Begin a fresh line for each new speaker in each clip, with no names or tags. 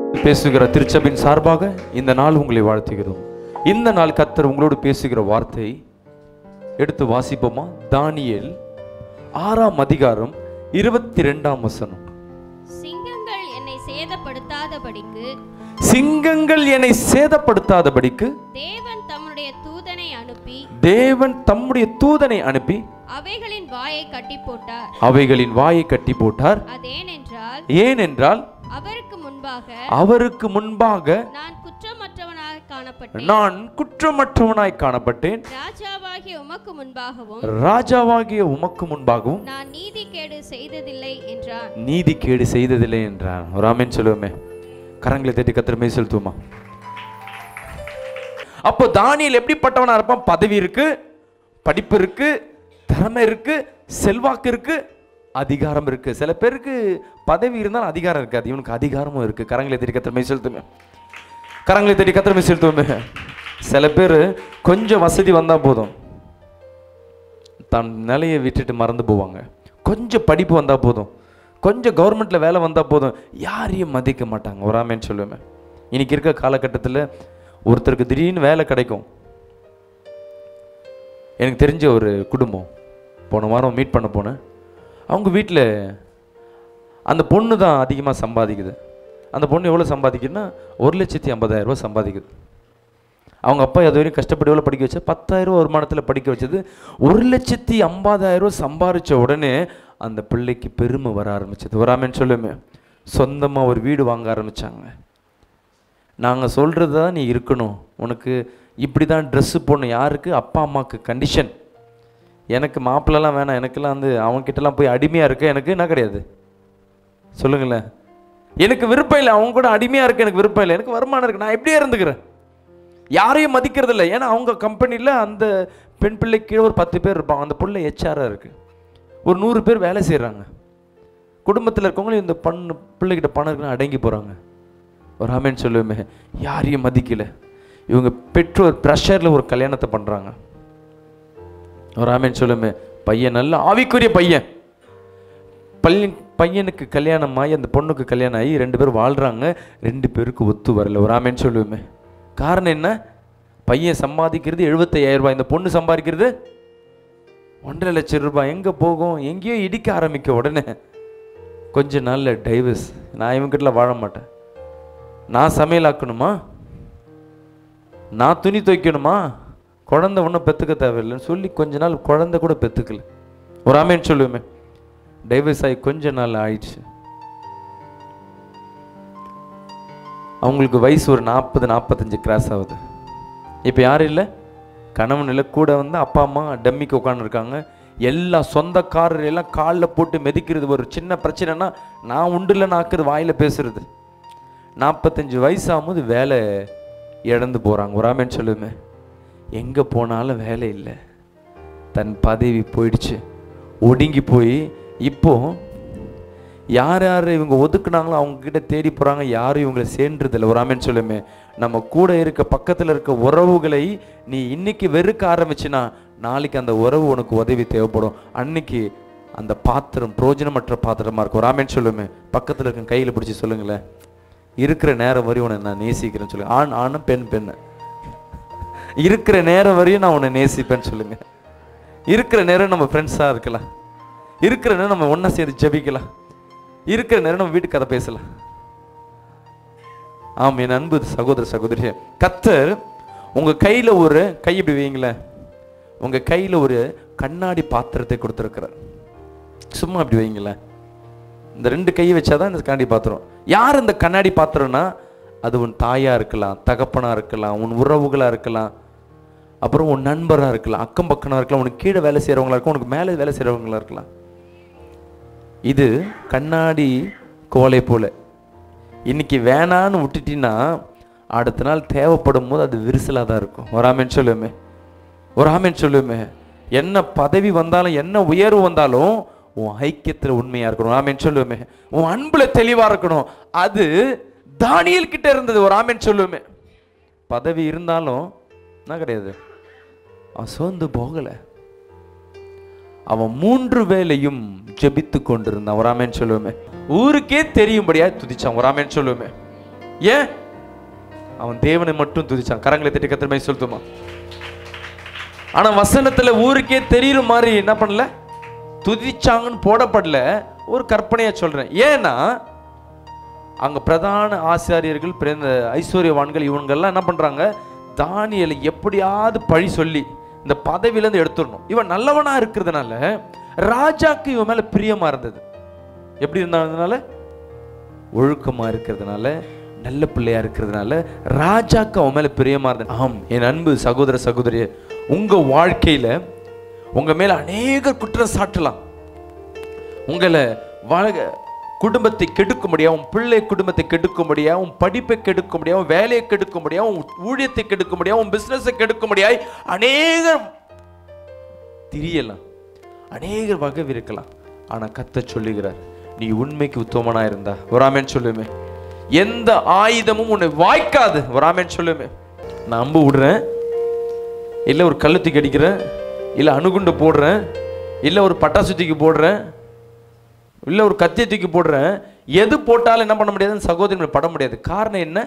பேசுகிற திருச்சபின் சார்பாக இந்த நாள் உங்களை வாழ்த்துகிறோம் இந்த நாள் கத்தர் உங்களோடு பேசுகிற வார்த்தை எடுத்து வாசிப்போமா தானியேல் ஆறாம் அதிகாரம் இருபத்தி ரெண்டாம் வசனம்
சிங்கங்கள் என்னை சேதப்படுத்தாதபடிக்கு
சிங்கங்கள் என்னை சேதப்படுத்தாதபடிக்கு
தேவன் தம்முடைய தூதனை அனுப்பி
தேவன் தம்முடைய தூதனை அனுப்பி
அவைகளின் வாயை கட்டி போட்டார்
அவைகளின் வாயை கட்டி போட்டார்
அதேனென்றால்
ஏனென்றால்
அவருக்கு முன்பாக
அவருக்கு முன்பாக
நான் குற்றமற்றவனாக காணப்பட்டேன்
நான் குற்றமற்றவனாய் காணப்பட்டேன்
ராஜாவாகிய உமக்கு முன்பாகவும்
ராஜாவாகிய உமக்கு முன்பாகவும்
நான் நீதி கேடு செய்ததில்லை என்றான்
நீதி கேடு செய்ததில்லை என்றான் ஒரு ஆமென் சொல்லுவோமே கரங்களை தட்டி கத்திரமே செலுத்துவோமா அப்போ தானியல் எப்படிப்பட்டவனா இருப்பான் பதவி இருக்கு படிப்பு இருக்கு திறமை இருக்கு செல்வாக்கு இருக்கு அதிகாரம் இருக்கு சில பேருக்கு பதவி இருந்தாலும் அதிகாரம் இருக்காது இவனுக்கு அதிகாரமும் இருக்கு கரங்களை தட்டி கத்திரமே செலுத்துமே கரங்களை தட்டி கத்திரமே செலுத்துவோமே சில பேர் கொஞ்சம் வசதி வந்தா போதும் தன் நிலையை விட்டுட்டு மறந்து போவாங்க கொஞ்சம் படிப்பு வந்தால் போதும் கொஞ்சம் கவர்மெண்ட்டில் வேலை வந்தால் போதும் யாரையும் மதிக்க மாட்டாங்க வராமேன்னு சொல்லுவேன் இன்னைக்கு இருக்க காலகட்டத்தில் ஒருத்தருக்கு திடீர்னு வேலை கிடைக்கும் எனக்கு தெரிஞ்ச ஒரு குடும்பம் போன வாரம் மீட் பண்ண போனேன் அவங்க வீட்டில் அந்த பொண்ணு தான் அதிகமாக சம்பாதிக்குது அந்த பொண்ணு எவ்வளோ சம்பாதிக்குதுன்னா ஒரு லட்சத்தி ஐம்பதாயிரம் ரூபாய் சம்பாதிக்குது அவங்க அப்பா அது வரையும் கஷ்டப்பட்டு எவ்வளோ படிக்க வச்சா பத்தாயிரம் ரூபா வருமானத்தில் படிக்க வச்சது ஒரு லட்சத்தி ஐம்பதாயிரம் ரூபா சம்பாரிச்ச உடனே அந்த பிள்ளைக்கு பெருமை வர ஆரம்பிச்சது வராமன்னு சொல்லுமே சொந்தமாக ஒரு வீடு வாங்க ஆரம்பிச்சாங்க நாங்கள் சொல்கிறது தான் நீ இருக்கணும் உனக்கு இப்படி தான் ட்ரெஸ்ஸு போடணும் யாருக்கு அப்பா அம்மாவுக்கு கண்டிஷன் எனக்கு மாப்பிள்ளலாம் வேணாம் எனக்கெல்லாம் வந்து அவங்ககிட்டலாம் போய் அடிமையாக இருக்க எனக்கு என்ன கிடையாது சொல்லுங்களேன் எனக்கு விருப்பம் இல்லை அவங்க கூட அடிமையாக இருக்க எனக்கு விருப்பம் இல்லை எனக்கு வருமானம் இருக்கு நான் எப்படியே இருந்துக்கிறேன் யாரையும் மதிக்கிறது இல்லை ஏன்னா அவங்க கம்பெனியில் அந்த பெண் பிள்ளை கீழே ஒரு பத்து பேர் இருப்பாங்க அந்த பிள்ளை ஹெச்ஆராக இருக்குது ஒரு நூறு பேர் வேலை செய்கிறாங்க குடும்பத்தில் இருக்கவங்களும் இந்த பண்ணு பிள்ளைகிட்ட பணம் இருக்குன்னு அடங்கி போகிறாங்க ஒரு ஆமேன்னு சொல்லுவேமே யாரையும் மதிக்கல இவங்க பெற்றோர் ப்ரெஷரில் ஒரு கல்யாணத்தை பண்ணுறாங்க ஒரு ஆமேன்னு சொல்லுமே பையன் நல்ல ஆவிக்குரிய பையன் பையன் பையனுக்கு கல்யாணம் ஆகி அந்த பொண்ணுக்கு கல்யாணம் ஆகி ரெண்டு பேரும் வாழ்கிறாங்க ரெண்டு பேருக்கு ஒத்து வரல ஒரு ஆமேன்னு சொல்லுவேமே காரணம் என்ன பையன் சம்பாதிக்கிறது 75000 ரூபாய் இந்த பொண்ணு சம்பாதிக்கிறது ஒன்றரை லட்சம் ரூபாய் எங்கே போகும் எங்கேயோ இடிக்க ஆரம்பிக்க உடனே கொஞ்ச நாளில் டைவர்ஸ் நான் இவங்கிட்ட வாழ மாட்டேன் நான் சமையல் ஆக்கணுமா நான் துணி துவைக்கணுமா குழந்தை ஒன்றும் பெற்றுக்க தேவையில்லைன்னு சொல்லி கொஞ்ச நாள் குழந்தை கூட பெற்றுக்கல ஒரு ஆமேன்னு சொல்லுவேமே டைவர்ஸ் ஆகி கொஞ்ச நாள் ஆயிடுச்சு அவங்களுக்கு வயசு ஒரு நாற்பது நாற்பத்தஞ்சு கிராஸ் ஆகுது இப்போ யாரும் இல்லை கணவன் இல்லை கூட வந்து அப்பா அம்மா டம்மிக்கு உட்காந்துருக்காங்க எல்லா சொந்தக்காரர் எல்லாம் காலில் போட்டு மிதிக்கிறது ஒரு சின்ன பிரச்சனைனா நான் உண்டுல நாக்குறது வாயில் பேசுறது நாற்பத்தஞ்சு வயசு ஆகும்போது வேலை இழந்து போகிறாங்க ஒரு ஆமேன்னு சொல்லுவேன் எங்கே போனாலும் வேலை இல்லை தன் பதவி போயிடுச்சு ஒடுங்கி போய் இப்போ யார் யார் இவங்க ஒதுக்குனாங்களோ அவங்க கிட்ட தேடி போகிறாங்க யாரும் இவங்களை சேர்ன்றதில்ல ஒரு ஆமேன்னு சொல்லுமே நம்ம கூட இருக்க பக்கத்தில் இருக்க உறவுகளை நீ இன்னைக்கு வெறுக்க ஆரம்பிச்சினா நாளைக்கு அந்த உறவு உனக்கு உதவி தேவைப்படும் அன்னைக்கு அந்த பாத்திரம் பிரோஜனமற்ற பாத்திரமா இருக்கும் ஒரு ஆமேன்னு சொல்லுமே பக்கத்தில் இருக்க கையில் பிடிச்சி சொல்லுங்களேன் இருக்கிற நேரம் வரையும் உன்னை நான் நேசிக்கிறேன்னு சொல்லுங்க ஆண் ஆணும் பெண் பெண்ணு இருக்கிற நேரம் வரையும் நான் உன்னை நேசிப்பேன்னு சொல்லுங்க இருக்கிற நேரம் நம்ம ஃப்ரெண்ட்ஸாக இருக்கலாம் இருக்கிற நேரம் நம்ம ஒன்றா சேர்ந்து ஜெபிக்கலாம் இருக்கிற நேரம் நம்ம வீட்டு கதை பேசலாம் ஆம் என் அன்பு சகோதர சகோதரி கத்தர் உங்க கையில ஒரு கை இப்படி வைங்களேன் உங்க கையில ஒரு கண்ணாடி பாத்திரத்தை கொடுத்துருக்கிறார் சும்மா அப்படி வைங்களேன் இந்த ரெண்டு கையை வச்சாதான் இந்த கண்ணாடி பாத்திரம் யார் இந்த கண்ணாடி பாத்திரம்னா அது உன் தாயா இருக்கலாம் தகப்பனா இருக்கலாம் உன் உறவுகளா இருக்கலாம் அப்புறம் உன் நண்பரா இருக்கலாம் அக்கம் பக்கனா இருக்கலாம் உனக்கு கீழே வேலை செய்றவங்களா இருக்கலாம் உனக்கு மேலே வேலை செய்றவங்களா இருக்கலாம் இது கண்ணாடி கோலை போல இன்னைக்கு வேணான்னு விட்டுட்டீங்கன்னா அடுத்த நாள் தேவைப்படும் போது அது விரிசலாக தான் இருக்கும் ஒரு ஆமேன்னு சொல்லுவேமே ஒரு ஆமேன்னு சொல்லுவேமே என்ன பதவி வந்தாலும் என்ன உயர்வு வந்தாலும் உன் ஐக்கியத்தில் உண்மையா இருக்கணும் ஆமேன்னு சொல்லுவேமே உன் அன்புல தெளிவா இருக்கணும் அது தானியல் கிட்ட இருந்தது ஒரு ஆமேன்னு சொல்லுவேமே பதவி இருந்தாலும் என்ன கிடையாது அவன் சோர்ந்து போகலை அவன் மூன்று வேளையும் ஜெபித்து கொண்டிருந்தான் ஒரு ஆமேன்னு சொல்லுவோமே ஊருக்கே தெரியும்படியா துதிச்சான் ஒரு ஆமேன்னு சொல்லுவோமே ஏன் அவன் தேவனை மட்டும் துதிச்சான் கரங்களை தட்டி கத்திரமே சொல்லுமா ஆனா வசனத்துல ஊருக்கே தெரியுற மாதிரி என்ன பண்ணல துதிச்சாங்கன்னு போடப்படல ஒரு கற்பனையா சொல்றேன் ஏன்னா அங்க பிரதான ஆசாரியர்கள் பிறந்த ஐஸ்வர்யவான்கள் இவங்கெல்லாம் என்ன பண்றாங்க தானியலை எப்படியாவது பழி சொல்லி இந்த பதவியிலேருந்து எடுத்துடணும் இவன் நல்லவனா இருக்கிறதுனால ராஜாக்கு இவன் மேல பிரியமா இருந்தது எப்படி இருந்ததுனால ஒழுக்கமா இருக்கிறதுனால நல்ல பிள்ளையா இருக்கிறதுனால ராஜாக்கு அவன் மேல பிரியமா இருந்தது ஆம் என் அன்பு சகோதர சகோதரிய உங்க வாழ்க்கையில உங்க மேல அநேக குற்றம் சாட்டலாம் உங்களை வாழ குடும்பத்தை கெடுக்க முடியாது உன் பிள்ளை குடும்பத்தை கெடுக்க முடியாது உன் படிப்பை கெடுக்க முடியாது உன் வேலையை கெடுக்க முடியாது உன் ஊழியத்தை கெடுக்க முடியாது உன் பிசினஸை கெடுக்க முடியாது அநேகர் திரியலாம் அநேகர் வகை இருக்கலாம் ஆனா கத்த சொல்லுகிறார் நீ உண்மைக்கு உத்தமனா இருந்தா வராமேன்னு சொல்லுமே எந்த ஆயுதமும் உன்னை வாய்க்காது வராமேன்னு சொல்லுமே நான் அம்பு விடுறேன் இல்லை ஒரு கல்லு தூக்கி அடிக்கிறேன் இல்லை அணுகுண்டு போடுறேன் இல்லை ஒரு பட்டாசு தூக்கி போடுறேன் இல்லை ஒரு கத்தியை தூக்கி போடுறேன் எது போட்டாலும் என்ன பண்ண முடியாதுன்னு சகோதரன் பட முடியாது காரணம் என்ன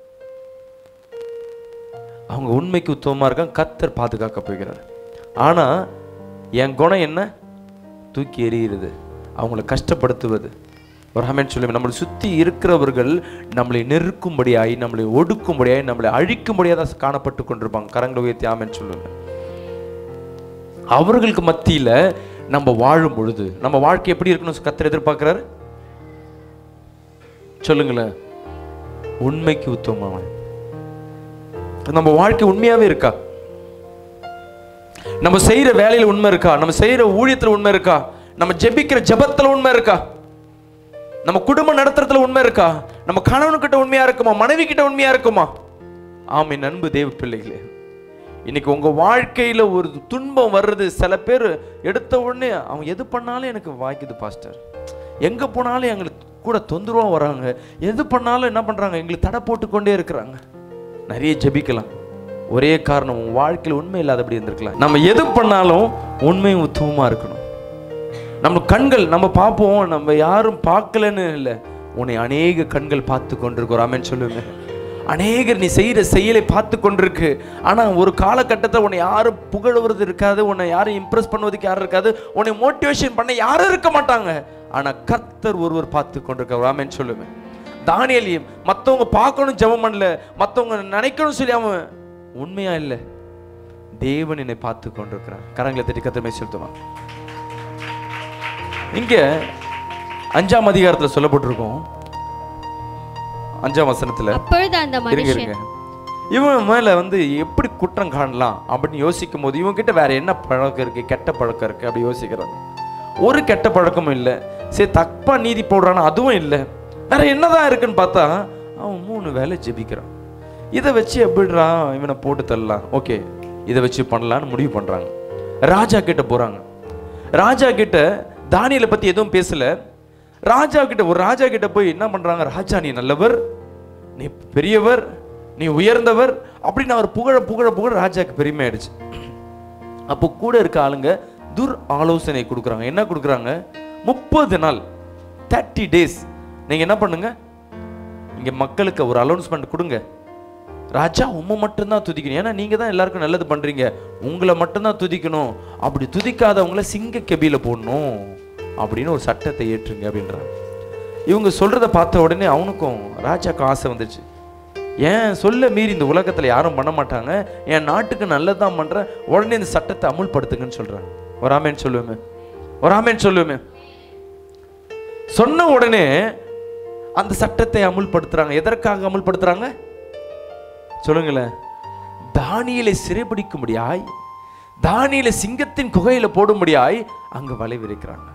அவங்க உண்மைக்கு உத்தமமா இருக்காங்க கத்தர் பாதுகாக்க போகிறார் ஆனா என் குணம் என்ன தூக்கி எறிகிறது அவங்கள கஷ்டப்படுத்துவது ஒரு ஆமென் சொல்லி நம்மளை சுத்தி இருக்கிறவர்கள் நம்மளை நெருக்கும்படியாய் நம்மளை ஒடுக்கும்படியாய் நம்மளை அழிக்கும்படியாக காணப்பட்டு கொண்டிருப்பாங்க கரங்களை உயர்த்தி ஆமென் சொல்லுங்க அவர்களுக்கு மத்தியில நம்ம வாழும் பொழுது நம்ம வாழ்க்கை எப்படி இருக்கணும் கத்தர் எதிர்பார்க்கிறாரு சொல்லுங்களேன் உண்மைக்கு உத்தமமான நம்ம வாழ்க்கை உண்மையாவே இருக்கா நம்ம செய்யற வேலையில உண்மை இருக்கா நம்ம செய்யற ஊழியத்துல உண்மை இருக்கா நம்ம ஜெபிக்கிற ஜெபத்துல உண்மை இருக்கா நம்ம குடும்பம் நடத்துறதுல உண்மை இருக்கா நம்ம கணவனுக்கிட்ட உண்மையா இருக்குமா மனைவி கிட்ட உண்மையா இருக்குமா ஆமை அன்பு தேவ பிள்ளைகளே இன்னைக்கு உங்க வாழ்க்கையில ஒரு துன்பம் வர்றது சில பேர் எடுத்த உடனே அவன் எது பண்ணாலும் எனக்கு வாய்க்குது பாஸ்டர் எங்க போனாலும் எங்களுக்கு கூட தொந்தரவா வராங்க எது பண்ணாலும் என்ன பண்றாங்க எங்களுக்கு தடை போட்டுக்கொண்டே இருக்கிறாங்க நிறைய ஜெபிக்கலாம் ஒரே காரணம் உன் வாழ்க்கையில் உண்மை இல்லாதபடி இருந்திருக்கலாம் நம்ம எது பண்ணாலும் உண்மையும் உத்தமமா இருக்கணும் நம்ம கண்கள் நம்ம பார்ப்போம் நம்ம யாரும் பார்க்கலன்னு இல்லை உன்னை அநேக கண்கள் பார்த்து கொண்டிருக்கிறோம் ஆமென் சொல்லுங்க அநேகர் நீ செய்கிற செயலை பார்த்து கொண்டிருக்கு ஆனால் ஒரு காலகட்டத்தில் உன்னை யாரும் புகழுவது இருக்காது உன்னை யாரும் இம்ப்ரெஸ் பண்ணுவதுக்கு யாரும் இருக்காது உன்னை மோட்டிவேஷன் பண்ண யாரும் இருக்க மாட்டாங்க ஆனால் கர்த்தர் ஒருவர் பார்த்து கொண்டிருக்கார் ஆமென் சொல்லுவேன் தானியலையும் மற்றவங்க பார்க்கணும் ஜெபம் பண்ணல மற்றவங்க நினைக்கணும் சொல்லி அவன் உண்மையா இல்லை தேவன் என்னை பார்த்து கொண்டிருக்கிறான் கரங்களை தட்டி கத்திரமே செலுத்துவான் இங்க அஞ்சாம் அதிகாரத்துல சொல்லப்பட்டிருக்கும் அஞ்சாம் வசனத்துல
அப்பொழுது அந்த
இருங்க
மனுஷன்
இருங்க இவன் மேல வந்து எப்படி குற்றம் காணலாம் அப்படின்னு யோசிக்கும் போது இவன் கிட்ட வேற என்ன பழக்கம் இருக்கு கெட்ட பழக்கம் இருக்கு அப்படி யோசிக்கிறான் ஒரு கெட்ட பழக்கமும் இல்லை சரி தப்பா நீதி போடுறானா அதுவும் இல்லை வேற என்னதான் இருக்குன்னு பார்த்தா அவன் மூணு வேலை ஜெபிக்கிறான் இதை வச்சு எப்படிடா இவனை போட்டு தள்ளலாம் ஓகே இதை வச்சு பண்ணலான்னு முடிவு பண்றாங்க ராஜா கிட்ட போறாங்க ராஜா கிட்ட தானியலை பத்தி எதுவும் பேசல ராஜா கிட்ட ஒரு ராஜா கிட்ட போய் என்ன பண்றாங்க ராஜா நீ நல்லவர் நீ பெரியவர் நீ உயர்ந்தவர் அப்படின்னு அவர் புகழ புகழ புகழ ராஜாக்கு பெருமை ஆயிடுச்சு அப்போ கூட இருக்க ஆளுங்க துர் ஆலோசனை கொடுக்குறாங்க என்ன கொடுக்குறாங்க முப்பது நாள் தேர்ட்டி டேஸ் நீங்க என்ன பண்ணுங்க இங்க மக்களுக்கு ஒரு அலௌன்ஸ்மெண்ட் கொடுங்க ராஜா உம்மை மட்டும்தான் துதிக்கணும் ஏன்னா நீங்க தான் எல்லாருக்கும் நல்லது பண்றீங்க உங்களை மட்டும்தான் துதிக்கணும் அப்படி துதிக்காதவங்கள சிங்க கெபியில போடணும் அப்படின்னு ஒரு சட்டத்தை ஏற்றுங்க அப்படின்றாங்க இவங்க சொல்றத பார்த்த உடனே அவனுக்கும் ராஜாக்கு ஆசை வந்துச்சு ஏன் சொல்ல மீறி இந்த உலகத்துல யாரும் பண்ண மாட்டாங்க என் நாட்டுக்கு நல்லதுதான் பண்றேன் உடனே இந்த சட்டத்தை அமுல்படுத்துங்கன்னு சொல்றாங்க ஒரு ஆமேன்னு சொல்லுவேமே ஒரு ஆமேன்னு சொல்லுவேமே சொன்ன உடனே அந்த சட்டத்தை அமுல்படுத்துறாங்க எதற்காக அமுல்படுத்துறாங்க சொல்லுங்களேன் தானியலை சிறைபிடிக்கும்படியாய் தானியலை சிங்கத்தின் குகையில போடும்படியாய் அங்க வலை விரிக்கிறாங்க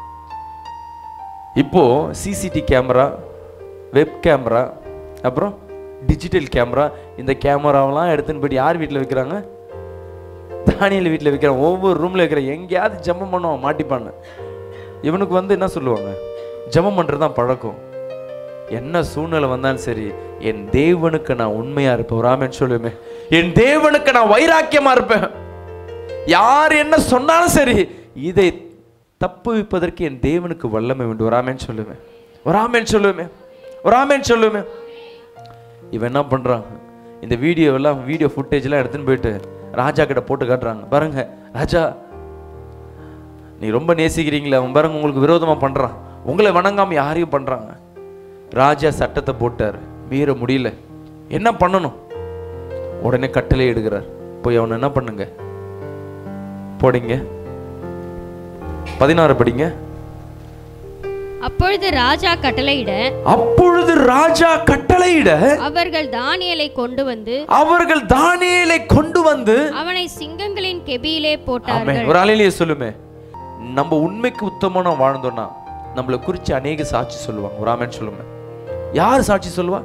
இப்போ சிசிடி கேமரா வெப் கேமரா அப்புறம் டிஜிட்டல் கேமரா இந்த கேமராவெல்லாம் எடுத்துன்னு போயிட்டு யார் வீட்டில் வைக்கிறாங்க தானியல் வீட்டில் வைக்கிறாங்க ஒவ்வொரு ரூமில் வைக்கிற எங்கேயாவது ஜெபம் பண்ணுவான் மாட்டிப்பான்னு இவனுக்கு வந்து என்ன சொல்லுவாங்க ஜெபம் பண்ணுறது தான் பழக்கம் என்ன சூழ்நிலை வந்தாலும் சரி என் தேவனுக்கு நான் உண்மையா இருப்பேன் ஒரு ஆமென் சொல்லுவேன் என் தேவனுக்கு நான் வைராக்கியமா இருப்பேன் யார் என்ன சொன்னாலும் சரி இதை தப்புவிப்பதற்கு என் தேவனுக்கு வல்லமை உண்டு ஒரு ஆமென் சொல்லுவேன் ஒரு ஆமென் சொல்லுவேன் ஒரு ஆமென் சொல்லுவேன் இவன் என்ன பண்றான் இந்த வீடியோ எல்லாம் வீடியோ ஃபுட்டேஜ்லாம் எடுத்துன்னு போயிட்டு ராஜா கிட்ட போட்டு காட்டுறாங்க பாருங்க ராஜா நீ ரொம்ப நேசிக்கிறீங்களே அவன் பாருங்க உங்களுக்கு விரோதமா பண்றான் உங்களை வணங்காம யாரையும் பண்றாங்க ராஜா சட்டத்தை போட்டார் மீற முடியல என்ன பண்ணணும் உடனே கட்டளை எடுக்கிறார் போய் அவனை என்ன பண்ணுங்க போடிங்க பதினாறு படிங்க
அப்பொழுது ராஜா கட்டளையிட
அப்பொழுது ராஜா கட்டளையிட
அவர்கள் தானியலை கொண்டு வந்து
அவர்கள் தானியேலை கொண்டு வந்து
அவனை சிங்கங்களின் கெபியிலே போட்டார்கள்
ஆமென். ஒரு அலையிலேயே சொல்லுமே நம்ம உண்மைக்கு உத்தமனா வாழ்ந்தோம்னா நம்மளை குறித்து அநேக சாட்சி சொல்லுவாங்க ஒரு ஆமென் சொல்லுங்க யார் சாட்சி சொல்லுவா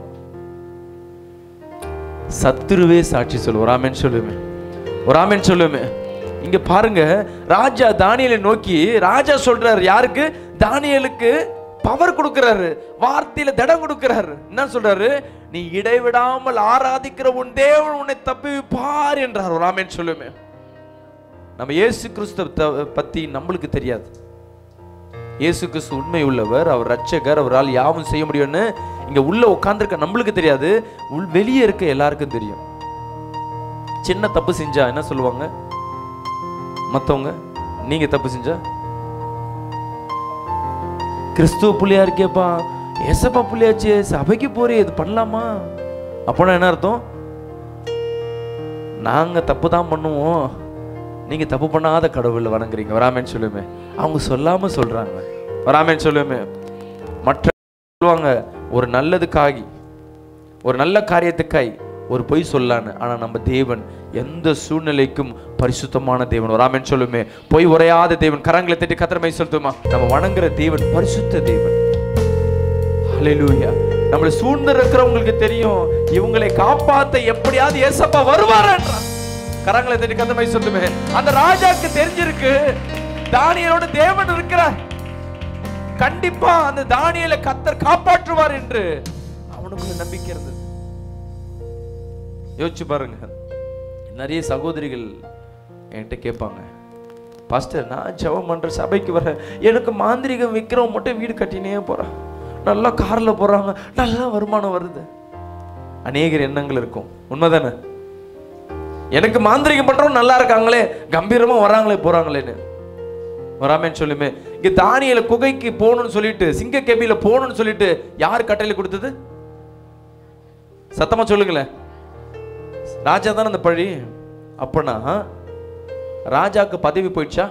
சத்துருவே சாட்சி சொல்லுவா ஒரு ஆமென் சொல்லுமே ஒரு ஆமென் சொல்லுமே இங்க பாருங்க ராஜா தானியலை நோக்கி ராஜா சொல்றாரு யாருக்கு தானியலுக்கு பவர் கொடுக்கிறாரு வார்த்தையில திடம் கொடுக்கிறாரு என்ன சொல்றாரு நீ இடைவிடாமல் ஆராதிக்கிற உன் தேவன் உன்னை தப்பிப்பார் என்றார் ஒரு ஆமென் சொல்லுமே நம்ம இயேசு கிறிஸ்துவ பத்தி நம்மளுக்கு தெரியாது இயேசு கிறிஸ்து உண்மை உள்ளவர் அவர் ரட்சகர் அவரால் யாவும் செய்ய முடியும்னு இங்க உள்ள உட்கார்ந்திருக்க நம்மளுக்கு தெரியாது உள் வெளியே இருக்க எல்லாருக்கும் தெரியும் சின்ன தப்பு செஞ்சா என்ன சொல்லுவாங்க மத்தவங்க நீங்க தப்பு செஞ்சா கிறிஸ்துவ புள்ளியா இருக்கேப்பா ஏசப்பா புள்ளியாச்சே சபைக்கு போறே இது பண்ணலாமா அப்போனா என்ன அர்த்தம் நாங்க தப்பு தான் பண்ணுவோம் நீங்க தப்பு பண்ணாத கடவுளை வணங்குறீங்க வராமேன்னு சொல்லுமே அவங்க சொல்லாம சொல்றாங்க வராமேன்னு சொல்லுமே மற்ற சொல்லுவாங்க ஒரு நல்லதுக்காகி ஒரு நல்ல காரியத்துக்காய் ஒரு பொய் சொல்லான்னு ஆனா நம்ம தேவன் எந்த சூழ்நிலைக்கும் பரிசுத்தமான தேவன் வராமேன்னு சொல்லுமே பொய் உரையாத தேவன் கரங்களை தட்டி கத்திரமை சொல்லுமா நம்ம வணங்குற தேவன் பரிசுத்த தேவன் ஹalleluya நம்மளை சூழ்ந்து இருக்கிறவங்களுக்கு தெரியும் இவங்களை காப்பாத்த எப்படியாவது ஏசப்பா வருவாரன்றான் கரங்களை தட்டி கந்தமை சொல்லுமே அந்த ராஜாக்கு தெரிஞ்சிருக்கு தானியலோட தேவன் இருக்கிறார் கண்டிப்பா அந்த தானியலை கத்தர் காப்பாற்றுவார் என்று அவனுக்குள்ள நம்பிக்கை இருந்தது யோசிச்சு பாருங்க நிறைய சகோதரிகள் என்கிட்ட கேட்பாங்க பாஸ்டர் நான் ஜெபம் பண்ற சபைக்கு வரேன் எனக்கு மாந்திரிகம் விற்கிறவன் மட்டும் வீடு கட்டினே போறான் நல்லா கார்ல போறாங்க நல்லா வருமானம் வருது அநேகர் எண்ணங்கள் இருக்கும் உண்மைதானே எனக்கு மாந்திரிகம் பண்றவங்க நல்லா இருக்காங்களே கம்பீரமா வராங்களே போறாங்களேன்னு வராமேன்னு சொல்லுமே இங்க தானியல குகைக்கு போகணும்னு சொல்லிட்டு சிங்க கேபியில போகணும்னு சொல்லிட்டு யார் கட்டளை கொடுத்தது சத்தமா சொல்லுங்களேன் ராஜா தானே அந்த பழி அப்பனா ராஜாக்கு பதவி போயிடுச்சா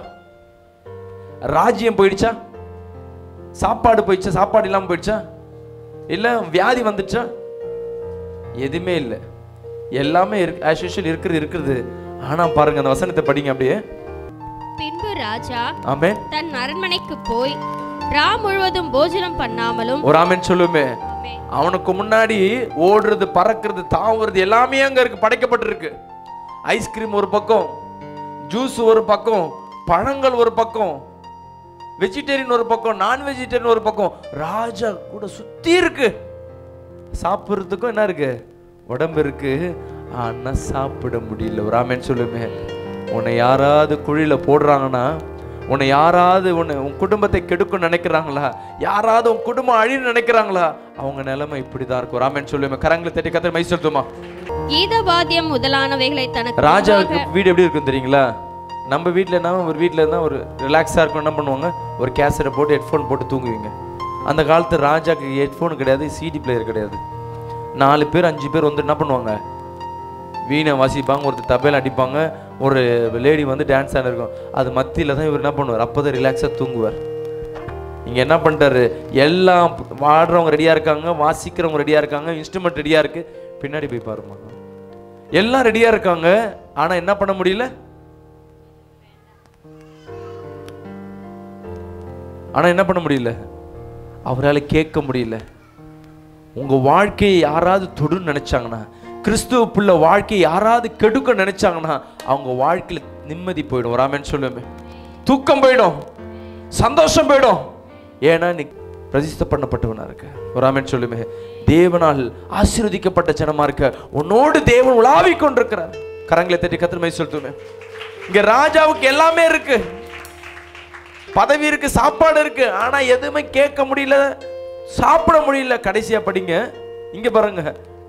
ராஜ்யம் போயிடுச்சா சாப்பாடு போயிடுச்சா சாப்பாடு இல்லாம போயிடுச்சா இல்ல வியாதி வந்துச்சா எதுவுமே இல்லை எல்லாமே இருக்கு ஆஸ் யூஷுவல் இருக்கிறது இருக்கிறது ஆனா பாருங்க அந்த வசனத்தை படிங்க அப்படியே
பின்பு ராஜா
ஆமே
தன் அரண்மனைக்கு போய் ரா முழுவதும் போஜனம் பண்ணாமலும்
ஒரு ஆமென் சொல்லுமே
ஆமென்.
அவனுக்கு முன்னாடி ஓடுறது பறக்கிறது தாவுறது எல்லாமே அங்க இருக்கு படைக்கப்பட்டிருக்கு ஐஸ்கிரீம் ஒரு பக்கம் ஜூஸ் ஒரு பக்கம் பழங்கள் ஒரு பக்கம் வெஜிடேரியன் ஒரு பக்கம் நான் வெஜிடேரியன் ஒரு பக்கம் ராஜா கூட சுத்தி இருக்கு சாப்பிட்றதுக்கும் என்ன இருக்கு உடம்பு இருக்கு ஆனா சாப்பிட முடியல ஒரு ஆமென் சொல்லுமே உன்னை யாராவது குழியில போடுறாங்கன்னா உன்னை யாராவது உன்னை உன் குடும்பத்தை கெடுக்கும் நினைக்கிறாங்களா யாராவது உன் குடும்பம் அழின்னு நினைக்கிறாங்களா அவங்க நிலைமை இப்படிதான் இருக்கும் ஒரு ஆமென் சொல்லுமே கரங்களை தட்டி கத்திர மை சொல்லுமா
கீதவாத்தியம் முதலானவைகளை தனக்கு
ராஜாவுக்கு
முன்பாக
வீடு எப்படி இருக்கும் தெரியுங்களா நம்ம வீட்டில் என்ன ஒரு வீட்டில் இருந்தால் ஒரு ரிலாக்ஸாக இருக்கும் என்ன பண்ணுவாங்க ஒரு கேசட்டை போட்டு ஹெட்ஃபோன் போட்டு தூங்குவீங்க அந்த காலத்து ராஜாக்கு ஹெட்ஃபோன் கிடையாது சிடி பிளேயர் கிடையாது நாலு பேர் அஞ்சு பேர் வந்து என்ன பண்ணுவாங்க வீணை வாசிப்பாங்க ஒருத்தர் தபேல் அடிப்பாங்க ஒரு லேடி வந்து டான்ஸ் ஆன இருக்கும் அது மத்தியில் தான் இவர் என்ன பண்ணுவார் அப்போ தான் ரிலாக்ஸாக தூங்குவார் இங்க என்ன பண்ணிட்டாரு எல்லாம் வாடுறவங்க ரெடியா இருக்காங்க வாசிக்கிறவங்க ரெடியா இருக்காங்க இன்ஸ்ட்ருமெண்ட் ரெடியா இருக்கு பின்னாடி போய் பாருமா எல்லாம் ரெடியா இருக்காங்க ஆனா என்ன பண்ண முடியல ஆனா என்ன பண்ண முடியல அவரால் கேட்க முடியல உங்க வாழ்க்கையை யாராவது தொடுன்னு நினைச்சாங்கன்னா கிறிஸ்துவ பிள்ளை வாழ்க்கையை யாராவது கெடுக்க நினைச்சாங்கன்னா அவங்க வாழ்க்கையில நிம்மதி போயிடும் ராமன் சொல்லுவேன் தூக்கம் போயிடும் சந்தோஷம் போயிடும் ஏன்னா நீ பிரதிஷ்ட பண்ணப்பட்டவனா இருக்க ராமன் சொல்லுமே தேவனால் ஆசீர்வதிக்கப்பட்ட ஜனமா இருக்க உன்னோடு தேவன் உலாவிக் கொண்டிருக்கிறார் கரங்களை தட்டி கத்திரமை சொல்லுமே இங்க ராஜாவுக்கு எல்லாமே இருக்கு பதவி இருக்கு சாப்பாடு இருக்கு ஆனா எதுவுமே கேட்க முடியல சாப்பிட முடியல கடைசியா படிங்க இங்க பாருங்க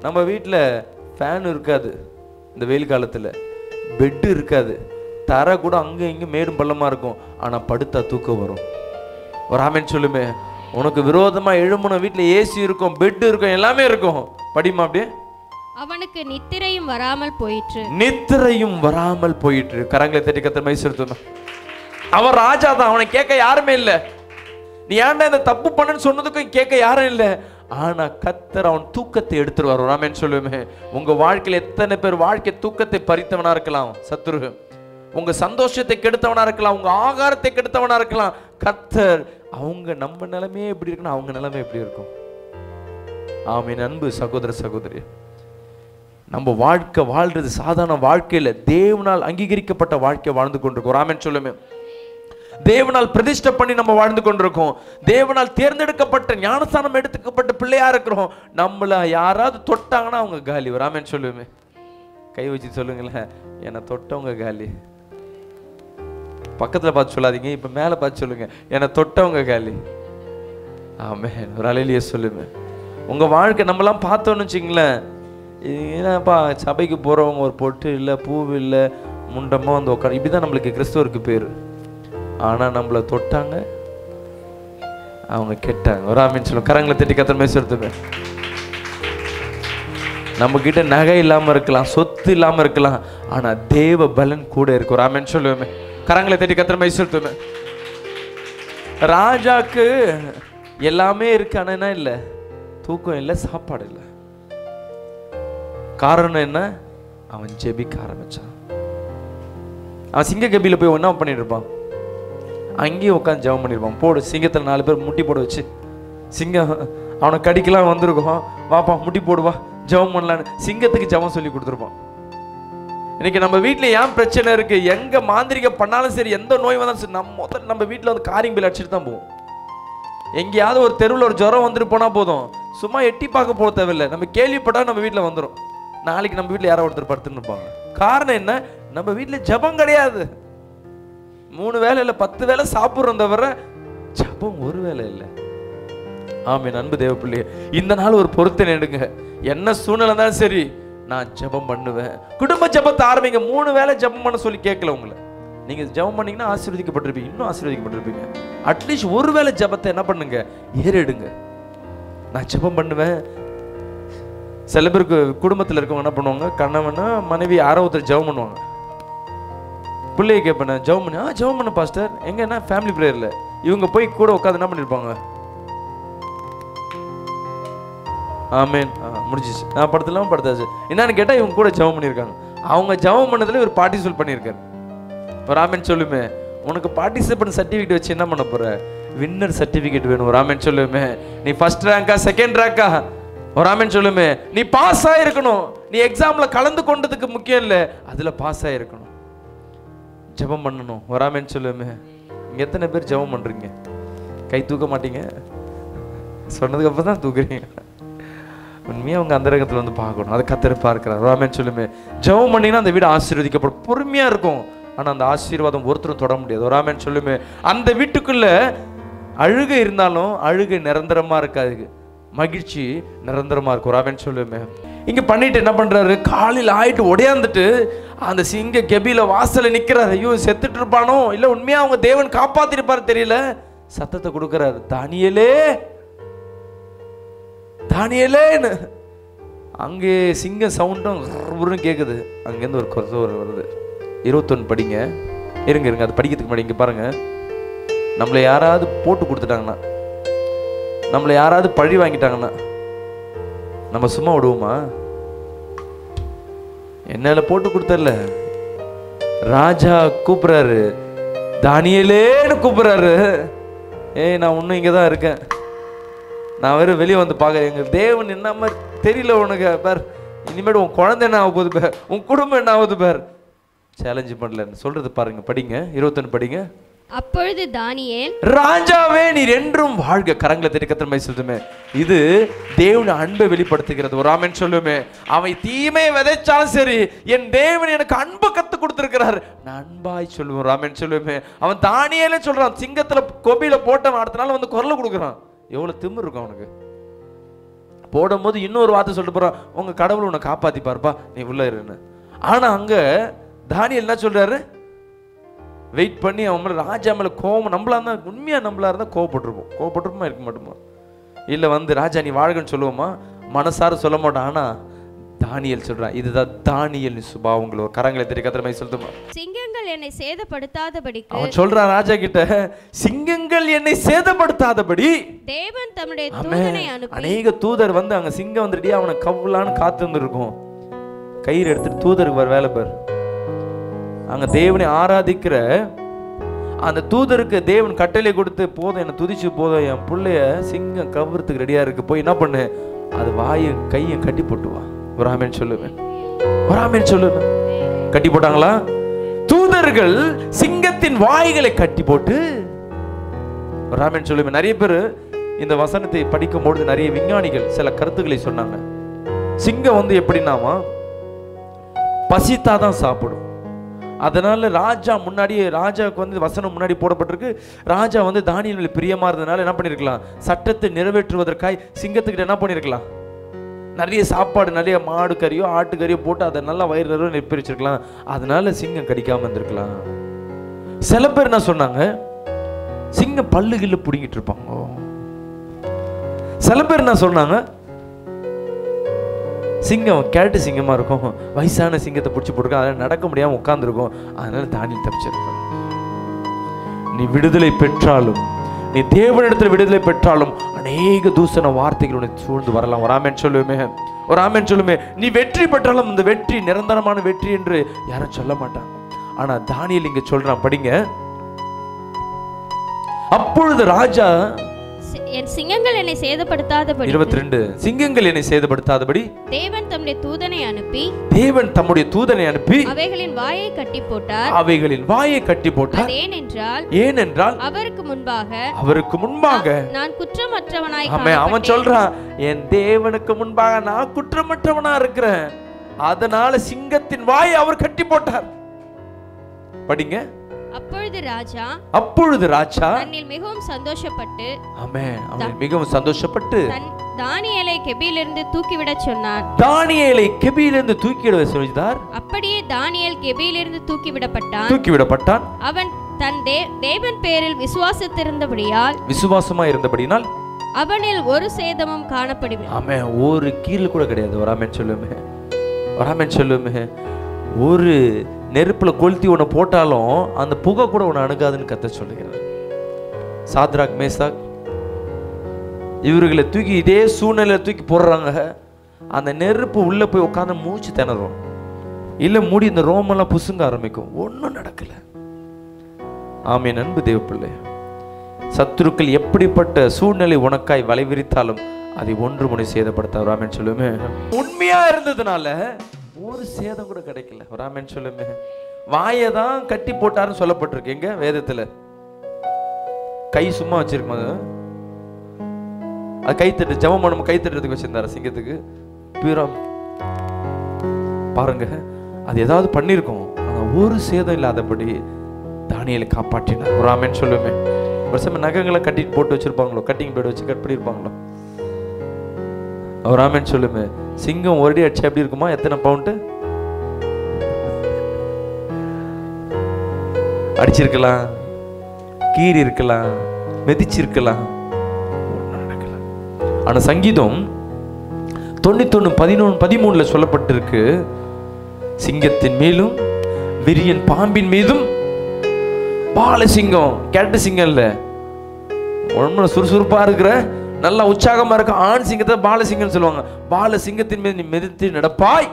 நம்ம வீட்டில் ஃபேன் இருக்காது இந்த வெயில் காலத்தில் பெட்டு இருக்காது தரை கூட அங்கே இங்கே மேடும் பள்ளமாக இருக்கும் ஆனால் படுத்தா தூக்கம் வரும் ஒரு ஆமேன்னு சொல்லுமே உனக்கு விரோதமாக எழும்புன வீட்டில் ஏசி இருக்கும் பெட் இருக்கும் எல்லாமே இருக்கும் படிமா அப்படியே
அவனுக்கு நித்திரையும் வராமல் போயிற்று
நித்திரையும் வராமல் போயிட்டு கரங்களை தட்டி கத்த மைசூர்த்துமா அவன் ராஜா தான் அவனை கேட்க யாருமே இல்லை நீ ஏன்டா இந்த தப்பு பண்ணுன்னு சொன்னதுக்கும் கேட்க யாரும் இல்லை ஆனா கத்தர் அவன் தூக்கத்தை எடுத்துருவார் ராமேன்னு சொல்லுவேன் உங்க வாழ்க்கையில எத்தனை பேர் வாழ்க்கை தூக்கத்தை பறித்தவனா இருக்கலாம் சத்துரு உங்க சந்தோஷத்தை கெடுத்தவனா இருக்கலாம் உங்க ஆகாரத்தை கெடுத்தவனா இருக்கலாம் கத்தர் அவங்க நம்ம நிலைமையே எப்படி இருக்குன்னா அவங்க நிலைமை எப்படி இருக்கும் ஆமீன் அன்பு சகோதர சகோதரி நம்ம வாழ்க்கை வாழ்றது சாதாரண வாழ்க்கையில தேவனால் அங்கீகரிக்கப்பட்ட வாழ்க்கை வாழ்ந்து கொண்டிருக்கோம் ராமன் சொல்லுமே தேவனால் பிரதிஷ்டை பண்ணி நம்ம வாழ்ந்து கொண்டிருக்கோம் தேவனால் தேர்ந்தெடுக்கப்பட்ட ஞானஸ்தானம் எடுத்துக்கப்பட்ட பிள்ளையா இருக்கிறோம் நம்மள யாராவது தொட்டாங்கன்னா அவங்க காலி ராமன் சொல்லுவேன் கை வச்சு சொல்லுங்களேன் என்னை தொட்டவங்க காலி பக்கத்துல பார்த்து சொல்லாதீங்க இப்ப மேல பார்த்து சொல்லுங்க என்னை தொட்டவங்க காலி ஆமென் ஒரு அலையிலேயே சொல்லுவேன் உங்க வாழ்க்கை நம்மலாம் பார்த்தோன்னு வச்சுங்களேன் ஏன்னாப்பா சபைக்கு போறவங்க ஒரு பொட்டு இல்லை பூ இல்லை முண்டமா வந்து உட்கார இப்படிதான் நம்மளுக்கு கிறிஸ்துவருக்கு பேர் ஆனா நம்மள தொட்டாங்க அவங்க கெட்டாங்க ஒரு ஆமீன் சொல்லுங்க கரங்களை தட்டி கத்திர மேச எடுத்துப்பேன் நம்ம கிட்ட நகை இல்லாம இருக்கலாம் சொத்து இல்லாம இருக்கலாம் ஆனா தேவ பலன் கூட இருக்கு ஒரு ஆமீன் சொல்லுவேன் கரங்களை தட்டி கத்திர மேச எடுத்துப்பேன் ராஜாக்கு எல்லாமே இருக்கு ஆனா என்ன இல்லை தூக்கம் இல்லை சாப்பாடு இல்லை காரணம் என்ன அவன் ஜெபிக்க ஆரம்பிச்சான் அவன் சிங்க கபில போய் என்ன பண்ணிட்டு இருப்பான் அங்கேயும் உட்காந்து ஜெபம் பண்ணியிருப்பான் போடு சிங்கத்தில் நாலு பேர் முட்டி போட வச்சு சிங்கம் அவனை கடிக்கலாம் வந்திருக்கோம் வாப்பா முட்டி போடுவா ஜெபம் பண்ணலான்னு சிங்கத்துக்கு ஜெபம் சொல்லி கொடுத்துருப்பான் இன்னைக்கு நம்ம வீட்ல ஏன் பிரச்சனை இருக்கு எங்க மாந்திரிக பண்ணாலும் சரி எந்த நோய் வந்தாலும் சரி நம்ம முதல்ல நம்ம வீட்ல வந்து காரியம் பில் அடிச்சுட்டு தான் போவோம் எங்கேயாவது ஒரு தெருவில் ஒரு ஜுரம் வந்துட்டு போனா போதும் சும்மா எட்டி பார்க்க போக தேவையில்லை நம்ம கேள்விப்பட்டா நம்ம வீட்டில் வந்துடும் நாளைக்கு நம்ம வீட்டில் யாரோ ஒருத்தர் படுத்துன்னு இருப்பாங்க காரணம் என்ன நம்ம வீட்டில் ஜெபம் கிடையாது மூணு வேலை இல்லை பத்து வேலை சாப்பிட்றோம் தவிர ஜெபம் ஒரு வேலை இல்லை ஆமென் அன்பு தேவ பிள்ளையே இந்த நாள் ஒரு பொருத்தனை எடுங்க என்ன சூழ்நிலை இருந்தாலும் சரி நான் ஜெபம் பண்ணுவேன் குடும்ப ஜெபத்தை ஆரம்பிங்க மூணு வேளை ஜெபம் பண்ண சொல்லி கேட்கல உங்களை நீங்க ஜெபம் பண்ணீங்கன்னா ஆசீர்வதிக்கப்பட்டிருப்பீங்க இன்னும் ஆசீர்வதிக்கப்பட்டிருப்பீங்க அட்லீஸ்ட் ஒரு வேளை ஜெபத்தை என்ன பண்ணுங்க ஏறெடுங்க நான் ஜெபம் பண்ணுவேன் சில பேருக்கு குடும்பத்தில் இருக்கவங்க என்ன பண்ணுவாங்க கணவனா மனைவி யாரோ ஒருத்தர் ஜெபம் பண்ணுவாங்க பிள்ளைய கேட்பேன் ஜெபம் பண்ணி ஆ ஜெபம் பண்ண பாஸ்டர் எங்க என்ன ஃபேமிலி ப்ரேயரில் இவங்க போய் கூட உட்காந்து என்ன பண்ணியிருப்பாங்க ஆமேன் ஆ முடிஞ்சிச்சு நான் படுத்தலாம் படுத்தாச்சு என்னன்னு கேட்டால் இவங்க கூட ஜெபம் பண்ணியிருக்காங்க அவங்க ஜெபம் பண்ணதுல இவர் பார்ட்டிசிபேட் பண்ணியிருக்காரு ஒரு ஆமேன் சொல்லுமே உனக்கு பார்ட்டிசிபேட் சர்டிஃபிகேட் வச்சு என்ன பண்ண போற வின்னர் சர்டிஃபிகேட் வேணும் ஒரு ஆமேன் சொல்லுமே நீ ஃபர்ஸ்ட் ரேங்கா செகண்ட் ரேங்கா ஒரு ஆமேன் சொல்லுமே நீ பாஸ் ஆயிருக்கணும் நீ எக்ஸாம்ல கலந்து கொண்டதுக்கு முக்கியம் இல்லை அதுல பாஸ் ஆயிருக்கணும் ஜெபம் பண்ணணும் ஒரு ஆமேன் சொல்லுமே இங்க எத்தனை பேர் ஜெபம் பண்றீங்க கை தூக்க மாட்டீங்க சொன்னதுக்கு அப்புறம் தான் தூக்குறீங்க உண்மையாக அவங்க அந்தரகத்தில் வந்து பார்க்கணும் அதை கத்தர் பார்க்கிறார் ராமன் சொல்லுமே ஜெபம் பண்ணீங்கன்னா அந்த வீடு ஆசீர்வதிக்கப்படும் பொறுமையாக இருக்கும் ஆனால் அந்த ஆசீர்வாதம் ஒருத்தரும் தொட முடியாது ஒரு ராமன் சொல்லுமே அந்த வீட்டுக்குள்ள அழுகை இருந்தாலும் அழுகை நிரந்தரமாக இருக்காது மகிழ்ச்சி நிரந்தரமாக இருக்கும் ராமன் சொல்லுமே இங்கே பண்ணிட்டு என்ன பண்ணுறாரு காலையில் ஆயிட்டு உடையாந்துட்டு அந்த சிங்க கெபியில வாசல்ல நிற்கிறாரு ஐயோ செத்துட்டு இருப்பானோ இல்லை உண்மையாக அவங்க தேவன் காப்பாத்திருப்பாரு தெரியல சத்தத்தை கொடுக்குறாரு தானியலே தானியலேன்னு அங்கே சிங்க சவுண்டும் உருன்னு கேட்குது அங்கேருந்து ஒரு குரல் ஒரு வருது இருபத்தொன்று படிங்க இருங்க இருங்க அது படிக்கிறதுக்கு முன்னாடி இங்கே பாருங்க நம்மளை யாராவது போட்டு கொடுத்துட்டாங்கன்னா நம்மளை யாராவது பழி வாங்கிட்டாங்கன்னா நம்ம சும்மா விடுவோமா என்னால போட்டு கொடுத்தர்ல ராஜா கூப்பிடுறாரு தானியலேன்னு கூப்பிடுறாரு ஏய் நான் இன்னும் இங்கே தான் இருக்கேன் நான் வேறு வெளியே வந்து பார்க்குறேன் எங்கள் தேவன் என்ன மாதிரி தெரியல உனக்கு பார் இனிமேல் உன் குழந்தை என்ன ஆக போகுது பார் உன் குடும்பம் என்ன ஆகுது பார் சேலஞ்சு பண்ணல சொல்றது பாருங்க படிங்க இருபத்தொன்று படிங்க
அப்பொழுது தானியேல்
ராஜாவே நீர் என்றும் வாழ்க கரங்களை தெரிய கத்திரமை சொல்லுமே இது தேவன அன்பை வெளிப்படுத்துகிறது ஒரு ஆமென் சொல்லுமே அவன் தீமையை விதைச்சாலும் சரி என் தேவன் எனக்கு அன்பை கத்து கொடுத்திருக்கிறார் நான் அன்பாய் சொல்லுவேன் ராமன் சொல்லுவேன் அவன் தானியேலே சொல்றான் சிங்கத்துல கொபியில போட்டவன் அடுத்த நாள் வந்து குரலை கொடுக்குறான் எவ்வளவு திமிரு இருக்கும் அவனுக்கு போடும்போது இன்னொரு வார்த்தை சொல்லிட்டு போறான் உங்க கடவுள் உன்னை காப்பாத்திப்பாருப்பா நீ உள்ள இருன்னு ஆனா அங்க தானியல் என்ன சொல்றாரு வெயிட் பண்ணி அவன் மேல ராஜா மேல கோவம் நம்மளா இருந்தா உண்மையா நம்மளா இருந்தா கோவப்பட்டிருப்போம் கோவப்பட்டிருப்போமா இருக்க மாட்டோமா இல்ல வந்து ராஜா நீ வாழ்கன்னு சொல்லுவோமா மனசார சொல்ல மாட்டான் ஆனா தானியல் சொல்றான் இதுதான் தானியல் சுபாவங்களோ கரங்களை தெரிய கத்திரமை சொல்லுமா
சிங்கங்கள் என்னை சேதப்படுத்தாதபடிக்கு
அவன் சொல்றான் ராஜா கிட்ட சிங்கங்கள் என்னை சேதப்படுத்தாதபடி
தேவன் தம்முடைய
ஆமென்.
தூதனை அனுப்பி
அநேக தூதர் வந்து அங்க சிங்கம் வந்துட்டியா அவனை கவ்வலான்னு காத்து இருந்திருக்கும் கயிறு எடுத்துட்டு தூதருக்கு வர வேலை பாரு அங்க தேவனை ஆராதிக்கிற அந்த தூதருக்கு தேவன் கட்டளை கொடுத்து போதும் என்னை துதிச்சு போதும் என் புள்ளைய சிங்கம் கவ்வறதுக்கு ரெடியா இருக்கு போய் என்ன பண்ணு அது வாயும் கையும் கட்டி போட்டு வா ஒரு ஆமென் சொல்லுவேன் ஒரு ஆமென் சொல்லுவேன் கட்டி போட்டாங்களா தூதர்கள் சிங்கத்தின் வாய்களை கட்டி போட்டு ஒரு ஆமென் சொல்லுவேன் நிறைய பேர் இந்த வசனத்தை படிக்கும்பொழுது நிறைய விஞ்ஞானிகள் சில கருத்துக்களை சொன்னாங்க சிங்கம் வந்து எப்படின்னாமா பசித்தாதான் சாப்பிடும் அதனால ராஜா முன்னாடியே ராஜாவுக்கு வந்து வசனம் முன்னாடி போடப்பட்டிருக்கு ராஜா வந்து தானியல் மேல பிரியமா இருந்ததுனால என்ன பண்ணிருக்கலாம் சட்டத்தை நிறைவேற்றுவதற்காய் சிங்கத்துக்கிட்ட என்ன பண்ணிருக்கலாம் நிறைய சாப்பாடு நிறைய மாடு கறியோ ஆட்டு கறியோ போட்டு அதை நல்லா வயிறு நிறைய நெப்பிரிச்சிருக்கலாம் அதனால சிங்கம் கடிக்காம இருந்திருக்கலாம் சில பேர் என்ன சொன்னாங்க சிங்கம் பல்லு கில்லு பிடுங்கிட்டு இருப்பாங்க சில பேர் என்ன சொன்னாங்க சிங்கம் கேட்டு சிங்கமா இருக்கும் வயசான சிங்கத்தை பிடிச்சி போட்டுருக்கோம் அதனால நடக்க முடியாம உட்கார்ந்துருக்கும் அதனால தானியல் தப்பிச்சிருக்கும் நீ விடுதலை பெற்றாலும் நீ தேவனிடத்தில் விடுதலை பெற்றாலும் அநேக தூசண வார்த்தைகள் உன்னை சூழ்ந்து வரலாம் ஒரு ஆமென் சொல்லுமே ஒரு ஆமென் சொல்லுமே நீ வெற்றி பெற்றாலும் இந்த வெற்றி நிரந்தரமான வெற்றி என்று யாரும் சொல்ல மாட்டாங்க ஆனா தானியல் இங்க சொல்றான் படிங்க அப்பொழுது ராஜா
சி- என் சிங்கங்கள் என்னை சேதப்படுத்தாதபடி
இருபத்தி ரெண்டு சிங்கங்கள் என்னை சேதப்படுத்தாதபடி
தேவன் தம்முடைய தூதனை அனுப்பி
தேவன் தம்முடைய தூதனை அனுப்பி
அவைகளின் வாயை கட்டி போட்டார்
அவைகளின் வாயை கட்டி போட்டார்
அது ஏனென்றால்
ஏனென்றால்
அவருக்கு முன்பாக
அவருக்கு முன்பாக
நான் குற்றமற்றவனாய்
அவன் அவன்
காணப்பட்டேன்.
சொல்றான் என் தேவனுக்கு முன்பாக நான் குற்றமற்றவனா இருக்கிறேன் அதனால சிங்கத்தின் வாயை அவர் கட்டி போட்டார் படிங்க
அப்பொழுது ராஜா
அப்பொழுது ராஜா
தன்னில் மிகவும் சந்தோஷப்பட்டு
ஆமென் அவன் மிகவும் சந்தோஷப்பட்டு
தன் தானியேலை கெபியிலிருந்து தூக்கிவிடச் சொன்னான்
தானியேலை கெபியிலிருந்து தூக்கிவிட சொல்லிதார்
அப்படியே தானியேல் கெபியிலிருந்து தூக்கிவிடப்பட்டான்
தூக்கிவிடப்பட்டான்
அவன் தன் தே தேவன் பேரில் விசுவாசித்திருந்தபடியால்
விசுவாசமா இருந்தபடினால்
அவனில் ஒரு சேதமும் காணப்படவில்லை
ஆமென் ஒரு கீழ் கூட கிடையாது ஒரு ஆமென் சொல்லுமே ஒரு ஆமென் சொல்லுமே ஒரு நெருப்புல கொளுத்தி உன்னை போட்டாலும் அந்த புகை கூட உன்னை அணுகாதுன்னு கத்த சொல்லுகிறார் சாத்ராக் மேசாக் இவர்களை தூக்கி இதே சூழ்நிலையில தூக்கி போடுறாங்க அந்த நெருப்பு உள்ள போய் உட்காந்து மூச்சு திணறும் இல்ல மூடி இந்த ரோமெல்லாம் புசுங்க ஆரம்பிக்கும் ஒண்ணும் நடக்கல ஆமென் அன்பு தேவப்பிள்ளை சத்துருக்கள் எப்படிப்பட்ட சூழ்நிலை உனக்காய் வலைவிரித்தாலும் அதை ஒன்று முனை சேதப்படுத்த ராமன் சொல்லுமே உண்மையா இருந்ததுனால ஒரு சேதம் கூட கிடைக்கல ராமன் சொல்லுமே வாயை தான் கட்டி போட்டாருன்னு சொல்லப்பட்டிருக்கு எங்க வேதத்துல கை சும்மா வச்சிருக்கும் அது அது கைத்தட்டு ஜெபம் பண்ணும் கைத்தட்டுறதுக்கு வச்சிருந்தாரு சிங்கத்துக்கு பியூரா பாருங்க அது ஏதாவது பண்ணியிருக்கோம் ஆனா ஒரு சேதம் இல்லாதபடி தானியலை காப்பாற்றினார் ஒரு ஆமென் சொல்லுமே ஒரு சமயம் நகங்களை கட்டிட்டு போட்டு வச்சிருப்பாங்களோ கட்டிங் பேட் வச்சு கட் பண்ணியிருப்பாங்களோ ஒரு ஆமென் சொல்லுமே சிங்கம் ஒரு அடி அடிச்சா எப்படி இருக்குமா எத்தனை பவுண்டு அடிச்சிருக்கலாம் கீறி இருக்கலாம் மிதிச்சிருக்கலாம் ஒண்ணும் நடக்கல. ஆனா சங்கீதம் தொண்ணூத்தொன்னு பதினொன்று பதிமூணுல சொல்லப்பட்டிருக்கு சிங்கத்தின் மேலும் விரியன் பாம்பின் மீதும் பாலசிங்கம் கேட்ட சிங்கம் இல்ல உண்மை சுறுசுறுப்பா இருக்கிற நல்லா உற்சாகமா இருக்க ஆண் சிங்கத்தை பாலசிங்கம்னு சொல்லுவாங்க பாலசிங்கத்தின் மீது நீ மிதித்து நடப்பாய்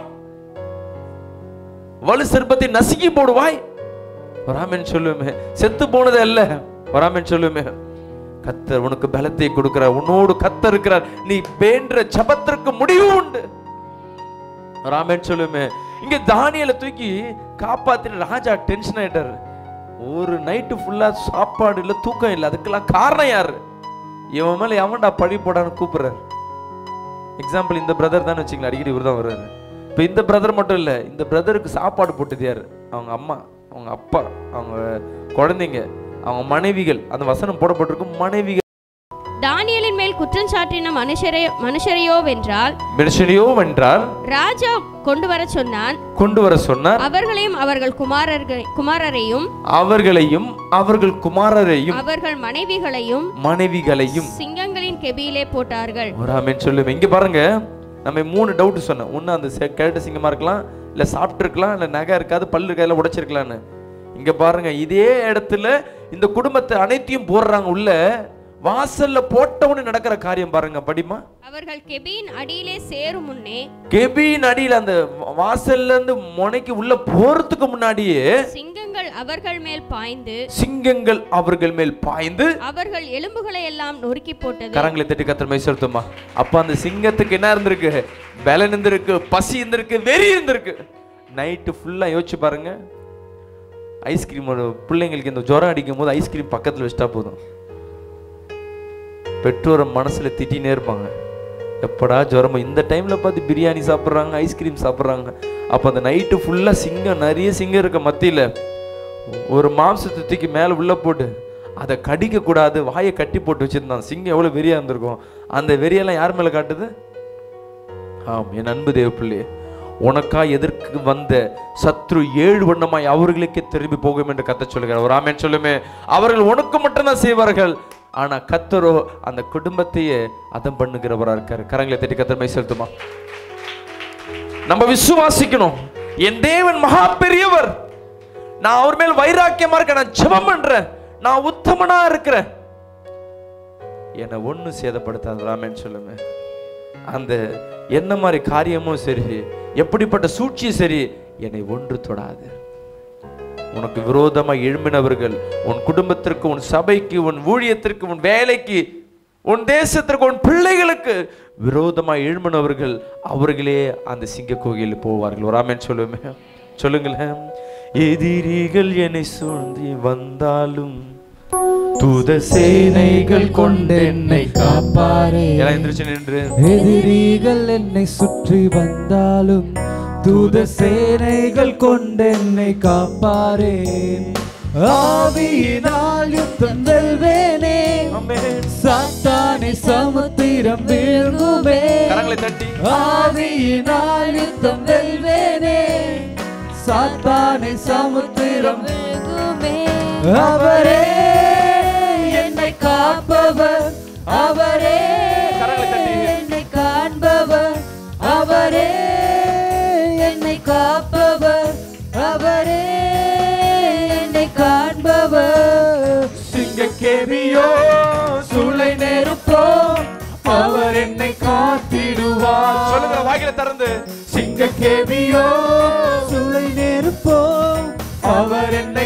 வலு சிற்பத்தை நசுக்கி போடுவாய் வராமன் சொல்லுமே செத்து போனது அல்ல வராமன் சொல்லுமே கத்தர் உனக்கு பலத்தை கொடுக்கிறார் உன்னோடு கத்தர் இருக்கிறார் நீ வேண்ட ஜபத்திற்கு முடிவு உண்டு ராமன் சொல்லுமே இங்க தானியலை தூக்கி காப்பாத்தின ராஜா டென்ஷன் ஆயிட்டாரு ஒரு நைட்டு ஃபுல்லா சாப்பாடு இல்ல தூக்கம் இல்ல அதுக்கெல்லாம் காரணம் யாரு இவன் மேல எவன்டா பழி போடான்னு கூப்பிடுறாரு எக்ஸாம்பிள் இந்த பிரதர் தான் வச்சுங்களேன் அடிக்கடி இவர் தான் வர்றாரு இப்போ இந்த பிரதர் மட்டும் இல்ல இந்த பிரதருக்கு சாப்பாடு போட்டது யாரு அவங்க அம்மா அவங்க அப்பா அவங்க குழந்தைங்க அவங்க மனைவிகள் அந்த வசனம் போடப்பட்டிருக்கும் மனைவிகள்
தானியேலின் மேல் குற்றம் சாட்டின மனுஷரை மனுஷரையோ வென்றால்
மனுஷனையோ வென்றால்
ராஜா கொண்டு வர சொன்னான்
கொண்டு வர சொன்னார்
அவர்களையும் அவர்கள் குமாரர்கள் குமாரரையும்
அவர்களையும் அவர்கள் குமாரரையும்
அவர்கள் மனைவிகளையும்
மனைவிகளையும்
சிங்கங்களின் கெபியிலே போட்டார்கள்
ஒரு ஆமென் சொல்லுவேன் இங்க பாருங்க நம்ம மூணு டவுட் சொன்னோம் ஒண்ணு அந்த செ- கேட்ட சிங்கமா இருக்கலாம் இல்ல சாப்பிட்டுருக்கலாம் இல்ல நகை இருக்காது பல்லு இருக்காது இல்ல உடைச்சிருக்கலாம்னு இங்க பாருங்க இதே இடத்துல இந்த குடும்பத்தை அனைத்தையும் போடுறாங்க உள்ள வாசல்ல போட்டவனு நடக்கிற காரியம் பாருங்க படிமா
அவர்கள் கெபியின் அடியிலே சேரும் முன்னே
கெபியின் அடியில அந்த வா- வாசல்ல இருந்து முனைக்கு உள்ள போறதுக்கு முன்னாடியே
சிங்கங்கள் அவர்கள் மேல் பாய்ந்து
சிங்கங்கள் அவர்கள் மேல் பாய்ந்து
அவர்கள் எலும்புகளை எல்லாம் நொறுக்கி போட்டது
கரங்களை தட்டி கத்திர மை செலுத்துமா அப்ப அந்த சிங்கத்துக்கு என்ன இருந்திருக்கு பலன் இருந்திருக்கு பசி இருந்திருக்கு வெறி இருந்திருக்கு நைட்டு ஃபுல்லா யோசிச்சு பாருங்க ஐஸ்கிரீம் ஒரு பிள்ளைங்களுக்கு இந்த ஜுரம் அடிக்கும் போது ஐஸ்கிரீம் பக்கத்துல வச்சுட்டா போதும் பெற்றோரை மனசுல திட்டினே இருப்பாங்க எப்படா ஜுரம் இந்த டைம்ல பார்த்து பிரியாணி சாப்பிட்றாங்க ஐஸ்கிரீம் சாப்பிட்றாங்க அப்போ அந்த நைட்டு ஃபுல்லா சிங்கம் நிறைய சிங்கம் இருக்க மத்தியில ஒரு மாம்சத்தை தூக்கி மேலே உள்ள போட்டு அதை கடிக்க கூடாது வாயை கட்டி போட்டு வச்சிருந்தான் சிங்கம் எவ்வளவு வெறியா இருந்திருக்கும் அந்த வெறியெல்லாம் யார் மேல காட்டுது ஆம் என் அன்பு தேவ பிள்ளையே உனக்கா எதற்கு வந்த சத்ரு ஏழு வண்ணமாய் அவர்களுக்கே திரும்பி போகும் என்று கத்த சொல்லுகிறார் ஒரு ஆமேன் சொல்லுமே அவர்கள் உனக்கு மட்டும்தான் செய்வார்கள் ஆனா கத்தரோ அந்த குடும்பத்தையே அதம் பண்ணுகிறவரா இருக்காரு கரங்களை தட்டி கத்தர் மை செலுத்துமா நம்ம விசுவாசிக்கணும் என் தேவன் மகா பெரியவர் நான் அவர் மேல் வைராக்கியமா இருக்கேன் நான் ஜெபம் பண்றேன் நான் உத்தமனா இருக்கிறேன் என்னை ஒண்ணு சேதப்படுத்தாது ராமேன்னு சொல்லுங்க அந்த என்ன மாதிரி காரியமும் சரி எப்படிப்பட்ட சூழ்ச்சியும் சரி என்னை ஒன்று தொடாது உனக்கு விரோதமாக எழும்பினவர்கள் உன் குடும்பத்திற்கு உன் சபைக்கு உன் ஊழியத்திற்கு உன் வேலைக்கு உன் தேசத்திற்கு உன் பிள்ளைகளுக்கு விரோதமாக எழும்பினவர்கள் அவர்களே அந்த சிங்க கோகையில் போவார்கள் ஒரு ஆமென் சொல்லுமே சொல்லுங்களேன் எதிரிகள் என்னை சூழ்ந்து வந்தாலும் தூத
சேனைகள் கொண்டென்னை காப்பாரே
எல்லாம் எந்திரிச்சு நின்று
எதிரிகள் என்னை சுற்றி வந்தாலும் தூத சேனைகள் கொண்டென்னை காப்பாரே ஆவியினால் யுத்தம் வெல்வேனே
ஆமென்.
சாத்தானை சமுத்திரம் வீழ்குமே
கரங்களை தட்டி
ஆவியினால் யுத்தம் வெல்வேனே சாத்தானை சமுத்திரம் அவரே என்னை காப்பவர் அவரே
கரங்களை தட்டி.
என்னை காண்பவர் அவரே என்னை காப்பவர் அவரே என்னை காண்பவர் சிங்கக்கேவியோ சூளை நெருப்போ அவர் என்னை காத்திடுவார்
சொல்லுங்க வாயில திறந்து
சிங்கக்கேவியோ சூளை நெருப்போ அவர் என்னை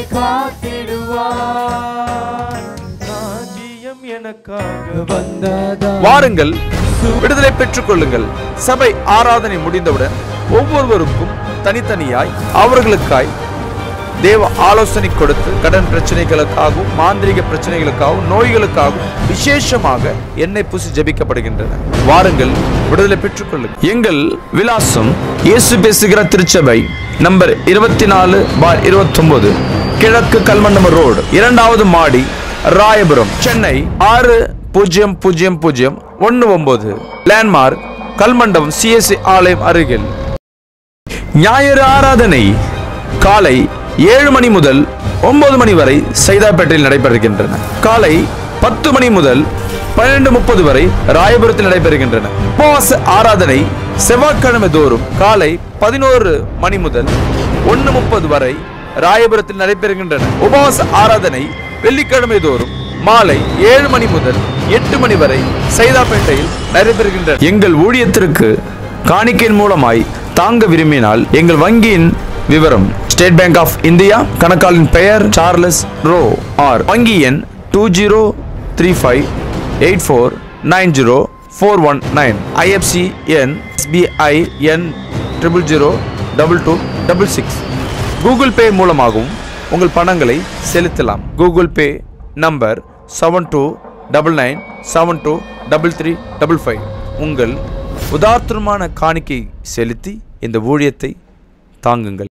காத்திடுவார்
ராஜ்யம் எனக்காக
வந்ததா
வாருங்கள் விடுதலை பெற்றுக் கொள்ளுங்கள் சபை ஆராதனை முடிந்தவுடன் ஒவ்வொருவருக்கும் தனித்தனியாய் அவர்களுக்காய் தேவ ஆலோசனை கொடுத்து கடன் பிரச்சனைகளுக்காகவும் மாந்திரிக பிரச்சனைகளுக்காகவும் நோய்களுக்காகவும் விசேஷமாக எண்ணெய் பூசி ஜெபிக்கப்படுகின்றன வாருங்கள் விடுதலை பெற்றுக் கொள்ளுங்கள் எங்கள் விலாசம் இயேசு பேசுகிற திருச்சபை நம்பர் இருபத்தி நாலு பார் இருபத்தொன்பது கிழக்கு கல்மண்டம ரோடு இரண்டாவது மாடி ராயபுரம் சென்னை ஆறு பூஜ்ஜியம் பூஜ்ஜியம் பூஜ்ஜியம் ஒன்று ஒன்பது லேண்ட்மார்க் கல்மண்டபம் சிஎஸ்சி ஆலயம் அருகில் ஞாயிறு ஆராதனை காலை ஏழு மணி முதல் ஒன்பது மணி வரை சைதாப்பேட்டையில் நடைபெறுகின்றன காலை பத்து மணி முதல் பன்னிரண்டு முப்பது வரை ராயபுரத்தில் நடைபெறுகின்றன உபவாச ஆராதனை செவ்வாய்க்கிழமை தோறும் காலை பதினோரு மணி முதல் ஒன்று முப்பது வரை ராயபுரத்தில் நடைபெறுகின்றன உபவாச ஆராதனை வெள்ளிக்கிழமை தோறும் மாலை ஏழு மணி முதல் எட்டு மணி வரை சைதாப்பேட்டையில் நடைபெறுகின்றன எங்கள் ஊழியத்திற்கு காணிக்கையின் மூலமாய் தாங்க விரும்பினால் எங்கள் வங்கியின் விவரம் ஸ்டேட் பேங்க் ஆஃப் இந்தியா கணக்காளின் பெயர் சார்லஸ் ரோ ஆர் வங்கி எண் two zero three five eight four nine zero four one nine IFSC எண் எஸ்பிஐ எண் triple zero double two double six Google Pay மூலமாகவும் உங்கள் பணங்களை செலுத்தலாம் கூகுள் பே number seven two double nine seven two double three double five உங்கள் உதார்த்தமான காணிக்கை செலுத்தி இந்த ஊழியத்தை தாங்குங்கள்